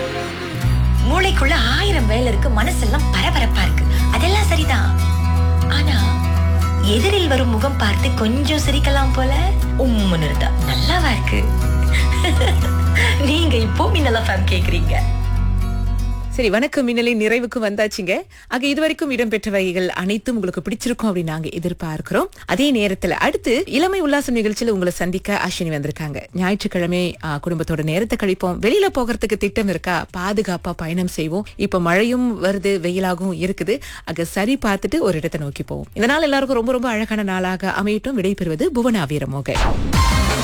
மூளைக்குள்ள ஆயிரம் வேலை இருக்கு மனசெல்லாம் பரபரப்பா இருக்கு அதெல்லாம் சரிதான் ஆனா எதிரில் வரும் முகம் பார்த்து கொஞ்சம் சிரிக்கலாம் போல உம்முன்னு இருந்தா நல்லாவா இருக்கு நீங்க இப்போ மின்னலா ஃபேம் கேக்குறீங்க சரி வணக்கம் மின்னலின் நிறைவுக்கு வந்தாச்சுங்க ஆக இதுவரைக்கும் இடம்பெற்றவைகள் அனைத்தும் உங்களுக்கு பிடிச்சிருக்கும் அப்படின்னு நாங்க எதிர்பார்க்கிறோம் அதே நேரத்துல அடுத்து இளமை உல்லாசம் நிகழ்ச்சியில உங்களை சந்திக்க அஸ்வினி வந்திருக்காங்க ஞாயிற்றுக்கிழமை ஆ, குடும்பத்தோட நேரத்தை கழிப்போம் வெளியில போகிறதுக்கு திட்டம் இருக்கா பாதுகாப்பா பயணம் செய்வோம் இப்ப மழையும் வருது வெயிலாகவும் இருக்குது ஆக சரி பார்த்துட்டு ஒரு இடத்தை நோக்கி போவோம் இந்த நாள் எல்லாருக்கும் ரொம்ப ரொம்ப அழகான நாளாக அமையட்டும் விடைபெறுவது புவனா வீரமோக